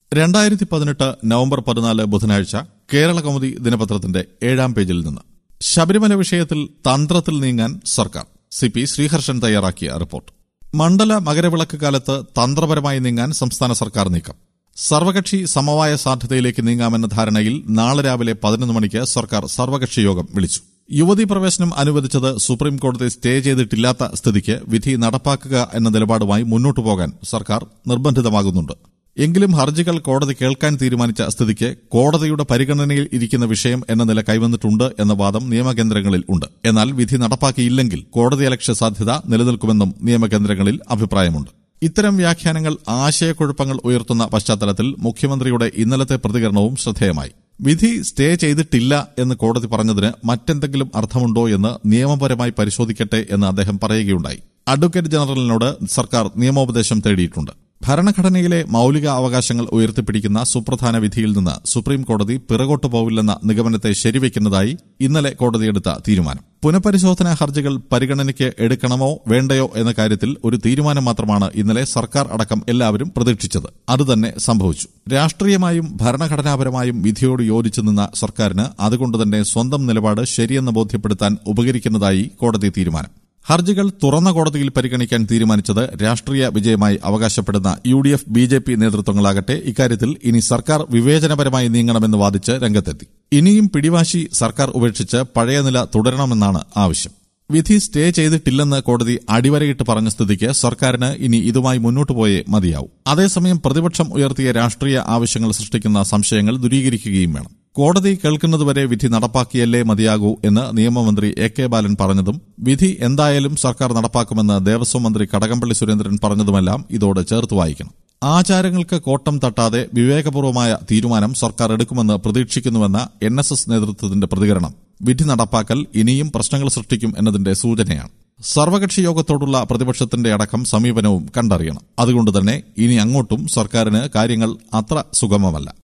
രണ്ടായിരത്തി പതിനെട്ട് നവംബർ പതിനാല് ബുധനാഴ്ച കേരള കൗമുദി ദിനപത്രത്തിന്റെ ഏഴാം പേജിൽ നിന്ന് ശബരിമല വിഷയത്തിൽ തന്ത്രത്തിൽ നീങ്ങാൻ സർക്കാർ സി പി ശ്രീഹർഷൻ തയ്യാറാക്കിയ റിപ്പോർട്ട് മണ്ഡല മകരവിളക്ക് കാലത്ത് തന്ത്രപരമായി നീങ്ങാൻ സംസ്ഥാന സർക്കാർ നീക്കം സർവകക്ഷി സമവായ സാധ്യതയിലേക്ക് നീങ്ങാമെന്ന ധാരണയിൽ നാളെ രാവിലെ പതിനൊന്ന് മണിക്ക് സർക്കാർ സർവകക്ഷി യോഗം വിളിച്ചു യുവതീ പ്രവേശനം അനുവദിച്ചത് സുപ്രീം കോടതി സ്റ്റേ ചെയ്തിട്ടില്ലാത്ത സ്ഥിതിക്ക് വിധി നടപ്പാക്കുക എന്ന നിലപാടുമായി മുന്നോട്ടു പോകാൻ സർക്കാർ നിർബന്ധിതമാകുന്നുണ്ട് എങ്കിലും ഹർജികൾ കോടതി കേൾക്കാൻ തീരുമാനിച്ച സ്ഥിതിക്ക് കോടതിയുടെ പരിഗണനയിൽ ഇരിക്കുന്ന വിഷയം എന്ന നില കൈവന്നിട്ടുണ്ട് എന്ന വാദം നിയമകേന്ദ്രങ്ങളിൽ ഉണ്ട് എന്നാൽ വിധി നടപ്പാക്കിയില്ലെങ്കിൽ കോടതിയലക്ഷ്യ സാധ്യത നിലനിൽക്കുമെന്നും നിയമകേന്ദ്രങ്ങളിൽ അഭിപ്രായമുണ്ട് ഇത്തരം വ്യാഖ്യാനങ്ങൾ ആശയക്കുഴപ്പങ്ങൾ ഉയർത്തുന്ന പശ്ചാത്തലത്തിൽ മുഖ്യമന്ത്രിയുടെ ഇന്നലത്തെ പ്രതികരണവും ശ്രദ്ധേയമായി വിധി സ്റ്റേ ചെയ്തിട്ടില്ല എന്ന് കോടതി പറഞ്ഞതിന് മറ്റെന്തെങ്കിലും അർത്ഥമുണ്ടോ എന്ന് നിയമപരമായി പരിശോധിക്കട്ടെ എന്ന് അദ്ദേഹം പറയുകയുണ്ടായി അഡ്വക്കേറ്റ് ജനറലിനോട് സർക്കാർ നിയമോപദേശം തേടിയിട്ടുണ്ട് ഭരണഘടനയിലെ മൌലിക അവകാശങ്ങൾ ഉയർത്തിപ്പിടിക്കുന്ന സുപ്രധാന വിധിയിൽ നിന്ന് സുപ്രീം കോടതി പിറകോട്ടു പോവില്ലെന്ന നിഗമനത്തെ ശരിവയ്ക്കുന്നതായി ഇന്നലെ കോടതിയെടുത്ത തീരുമാനം പുനഃപരിശോധനാ ഹർജികൾ പരിഗണനയ്ക്ക് എടുക്കണമോ വേണ്ടയോ എന്ന കാര്യത്തിൽ ഒരു തീരുമാനം മാത്രമാണ് ഇന്നലെ സർക്കാർ അടക്കം എല്ലാവരും പ്രതീക്ഷിച്ചത് അതുതന്നെ സംഭവിച്ചു രാഷ്ട്രീയമായും ഭരണഘടനാപരമായും വിധിയോട് യോജിച്ചു നിന്ന സർക്കാരിന് അതുകൊണ്ടുതന്നെ സ്വന്തം നിലപാട് ശരിയെന്ന് ബോധ്യപ്പെടുത്താൻ ഉപകരിക്കുന്നതായി കോടതി തീരുമാനം ഹർജികൾ തുറന്ന കോടതിയിൽ പരിഗണിക്കാൻ തീരുമാനിച്ചത് രാഷ്ട്രീയ വിജയമായി അവകാശപ്പെടുന്ന U D F B J P നേതൃത്വങ്ങളാകട്ടെ ഇക്കാര്യത്തിൽ ഇനി സർക്കാർ വിവേചനപരമായി നീങ്ങണമെന്ന് വാദിച്ച് രംഗത്തെത്തി ഇനിയും പിടിവാശി സർക്കാർ ഉപേക്ഷിച്ച് പഴയ നില തുടരണമെന്നാണ് ആവശ്യം വിധി സ്റ്റേ ചെയ്തിട്ടില്ലെന്ന് കോടതി അടിവരയിട്ട് പറഞ്ഞ സ്ഥിതിക്ക് സർക്കാരിന് ഇനി ഇതുമായി മുന്നോട്ടു പോയേ മതിയാവും അതേസമയം പ്രതിപക്ഷം ഉയർത്തിയ രാഷ്ട്രീയ ആവശ്യങ്ങൾ സൃഷ്ടിക്കുന്ന സംശയങ്ങൾ ദൂരീകരിക്കുകയും വേണം കോടതി കേൾക്കുന്നതുവരെ വിധി നടപ്പാക്കിയല്ലേ മതിയാകൂ എന്ന് നിയമമന്ത്രി എ കെ ബാലൻ പറഞ്ഞതും വിധി എന്തായാലും സർക്കാർ നടപ്പാക്കുമെന്ന് ദേവസ്വം മന്ത്രി കടകംപള്ളി സുരേന്ദ്രൻ പറഞ്ഞതുമെല്ലാം ഇതോട് ചേർത്ത് വായിക്കണം ആചാരങ്ങൾക്ക് കോട്ടം തട്ടാതെ വിവേകപൂർവമായ തീരുമാനം സർക്കാർ എടുക്കുമെന്ന് പ്രതീക്ഷിക്കുന്നുവെന്ന എൻ എസ് എസ് നേതൃത്വത്തിന്റെ പ്രതികരണം വിധി നടപ്പാക്കൽ ഇനിയും പ്രശ്നങ്ങൾ സൃഷ്ടിക്കും എന്നതിന്റെ സൂചനയാണ് സർവകക്ഷി യോഗത്തോടുള്ള പ്രതിപക്ഷത്തിന്റെ അടക്കം സമീപനവും കണ്ടറിയണം അതുകൊണ്ടുതന്നെ ഇനി അങ്ങോട്ടും സർക്കാരിന് കാര്യങ്ങൾ അത്ര സുഗമമല്ല